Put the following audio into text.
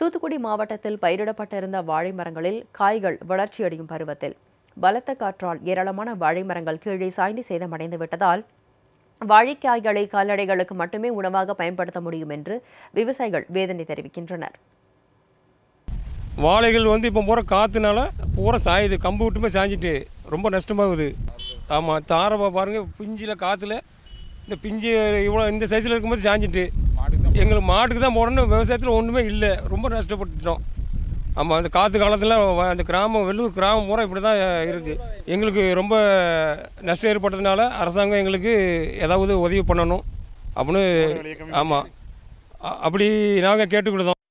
தூத்துக்குடி மாவட்டத்தில் பயிரிடப்பட்டிருந்த வாழை மரங்களில் காய்கள் வளர்ச்சியடையும் பருவத்தில் பலத்த காற்றால் ஏராளமான வாழை மரங்கள் கீழே சாய்ந்து சேதமடைந்து விட்டதால் வாழைக்காய்களை கால்நடைகளுக்கு மட்டுமே உணவாக பயன்படுத்த முடியும் என்று விவசாயிகள் வேதனை தெரிவிக்கின்றனர் வாழைகள் வந்து இப்போ பூரா காற்றுனால பூரா சாயுது கம்பு விட்டுமே சாஞ்சிட்டு ரொம்ப நஷ்டமாகுது ஆமாம் தாரப்பா பாருங்கள் பிஞ்சில் காற்றுல இந்த பிஞ்சு இவ்வளோ இந்த சைஸில் இருக்கும்போது சாஞ்சிட்டு எங்களுக்கு மாட்டுக்கு தான் போடணும் விவசாயத்தில் ஒன்றுமே இல்லை ரொம்ப நஷ்டப்பட்டுட்டோம் ஆமாம் அந்த காற்று காலத்தில் அந்த கிராமம் வெள்ளூர் கிராமம் பூரா இப்படி தான் இருக்குது எங்களுக்கு ரொம்ப நஷ்டம் ஏற்பட்டதுனால அரசாங்கம் எங்களுக்கு ஏதாவது உதவி பண்ணணும் அப்படின்னு ஆமாம் அப்படி நாங்கள் கேட்டுக்கிட்டோம்